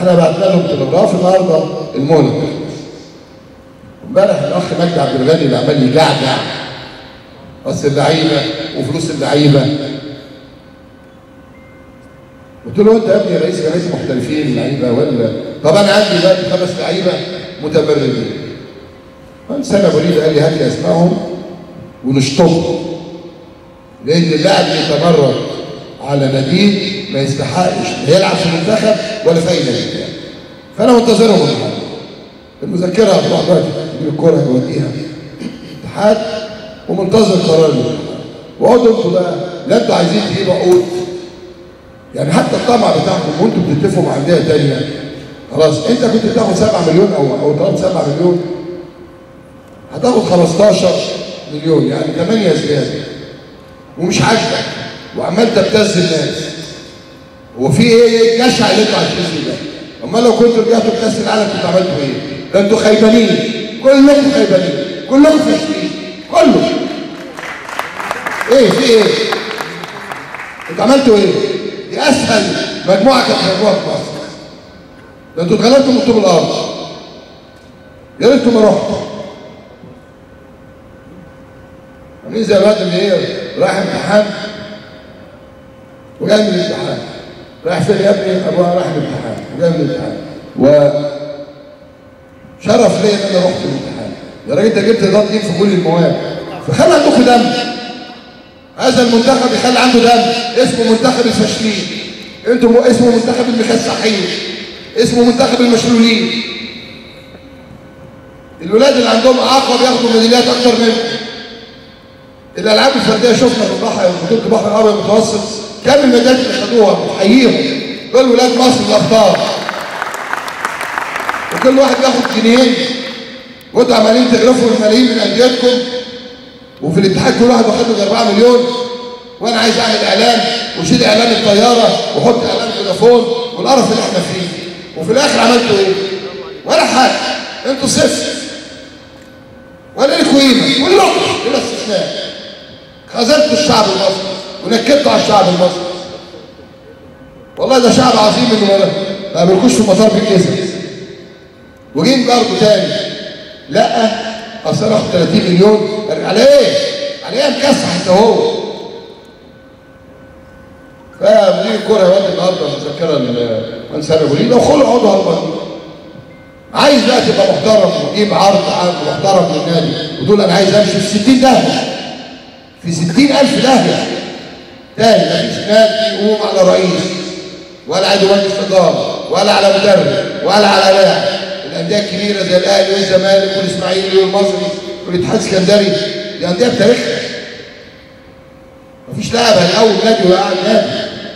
احنا بعتنا لهم تلغراف النهارده المولد امبارح الاخ مجدي عبد الغني اللي عمال يجعجع راس اللعيبه وفلوس اللعيبه قلت له انت يا ابني رئيس رئيس محترفين لعيبه ولا طب انا عندي دلوقتي خمس لعيبه متمردين من سنه بريد قال لي هات لي اسمائهم ونشطبهم لان اللاعب اللي يتمرد على ناديه ما يستحقش لا يلعب في المنتخب ولا في اي نادي تاني. فانا منتظرهم النهارده المذكره هتروح دلوقتي تجيب الكوره يوديها اتحاد ومنتظر قرار الاتحاد واقعدوا انتوا بقى لا انتوا عايزين تجيبوا عقود يعني حتى الطمع بتاعكم وانتوا بتتفقوا مع انديه ثانيه خلاص انت كنت بتاخد 7 مليون او او طلبت 7 مليون هتاخد 15 مليون يعني 8 زياده ومش عاجبك وعمال تبتز الناس هو في ايه ايه الجشع اللي انتوا عايشين ده؟ امال لو كنتوا رجعتوا بكاس العالم كنتوا عملتوا ايه؟ ده انتوا خيبانين كلكم خيبانين كلكم فاشلين كله ايه في ايه؟ انتوا عملتوا ايه؟ دي اسهل مجموعه كانت مجموعه في مصر ده انتوا اتغلبتوا من طوب الارض يا ريتوا ما رحتوا عاملين زي الواد اللي ايه رايح امتحان وجاي من الامتحان رايح فين يا ابني ابوها رايح الامتحان وجاي من الامتحان و شرف ليا ان انا رحت الامتحان يا راجل انت جبت ضغط في كل المواد فخلي عندكم دم هذا المنتخب يخلي عنده دم اسمه منتخب الفاشلين انتم اسمه منتخب المكسحين اسمه منتخب المشلولين الولاد اللي عندهم اعاقه بياخدوا ميداليات اكتر منكم الالعاب الفرديه شفنا في البحر بطوله البحر الابيض المتوسط كم الميداليات اللي خدوها بنحييهم دول ولاد مصر الابطال وكل واحد بياخد جنيهين وانتوا عمالين تغرفوا الملايين من انديتكم وفي الاتحاد كل واحد واخد له 4 مليون وانا عايز اعمل اعلان وشيل اعلان الطياره واحط اعلان فودافون والقرف اللي احنا فيه وفي الاخر عملتوا ايه؟ ولا حاجه انتوا صفر ولا لكم قيمه كلكم بلا استثناء خذلتوا الشعب المصري ونكدتوا على الشعب المصري والله ده شعب عظيم انه ما ما بيركوش في المطار بالجزم وجين برضه تاني لا اصل انا اخد 30 مليون على ايه؟ على ايه مكسح انت هو فمدير الكوره يودي النهارده مذكره المنسى ابو ليده وخلوا عضو هربان عايز بقى تبقى محترم وتجيب عرض عرض محترم للنادي وتقول انا عايز امشي في 60 داهيه في 60000 داهيه تاني مفيش نادي يقوم على رئيس ولا عضو مجلس اداره ولا على مدرب ولا على لاعب الانديه الكبيره زي الاهلي والزمالك والاسماعيلي والمصري والاتحاد السكندري دي انديه بتاريخها مفيش لاعب هيقوم نادي ويقعد نادي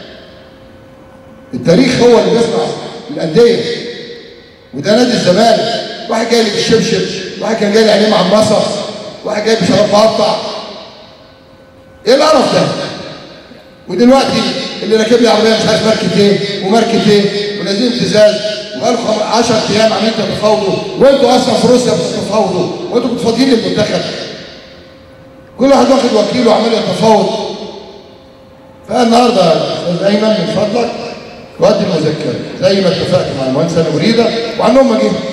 التاريخ هو اللي بيصنع الانديه وده نادي الزمالك واحد جاي لي بالشبشب واحد كان جاي لي عينيه مع المصر واحد جاي بشراب مقطع ايه القرف ده ودلوقتي اللي راكب لي عربيه مش عارف ماركه ايه وماركه ايه ونازلين ابتزاز وبقالكم 10 ايام عاملين تتفاوضوا وانتوا اصلا في روسيا بتتفاوضوا وانتوا كنتوا فاضيين للمنتخب كل واحد واخد وكيله وعمال يتفاوض فالنهارده استاذ ايمن من فضلك ودي المذكره زي ما اتفقت مع المهندس انا اريده وعنهم ما جه